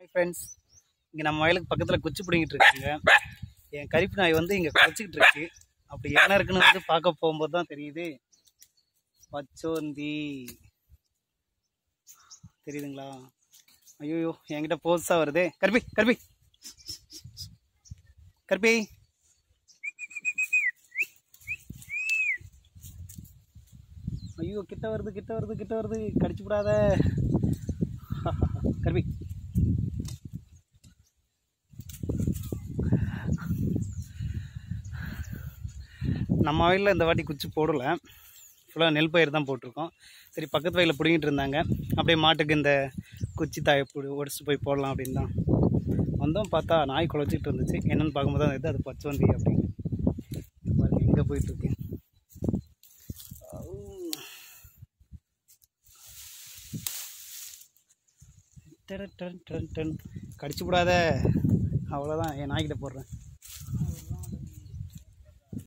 friends இங்கே நம்ம வயலுக்கு பக்கத்தில் குச்சி பிடிங்கிட்டு இருக்காங்க என் கரிப்பு நாய் வந்து இங்கே குறைச்சிக்கிட்டு இருக்கு அப்படி என்ன இருக்குன்னு வந்து பார்க்க போகும்போது தான் தெரியுது பச்சோந்தி தெரியுதுங்களா ஐயோ என்கிட்ட போஸ்ஸாக வருதே கருப்பி கருப்பி கருப்பி ஐயோ கிட்ட வருது கிட்ட வருது கிட்ட வருது கடிச்சு விடாத கருப்பி நம்ம வயலில் இந்த வாட்டி குச்சி போடலை ஃபுல்லாக நெல் பயிர் தான் போட்டிருக்கோம் சரி பக்கத்து வயலில் பிடிங்கிட்டு இருந்தாங்க அப்படியே மாட்டுக்கு இந்த குச்சி தாயை பிடி உடச்சிட்டு போய் போடலாம் அப்படின்னு தான் வந்தோம் பார்த்தா நாய் குலைச்சிட்டு இருந்துச்சு என்னென்னு பார்க்கும்போது தான் இது அது பச்சவந்தி அப்படின்னு இங்க பாருங்க எங்கே போயிட்டுருக்கேன் டன் டன் டன் டன் கடிச்சு விடாத அவ்வளோதான் என் நாய்கிட்ட போடுறேன்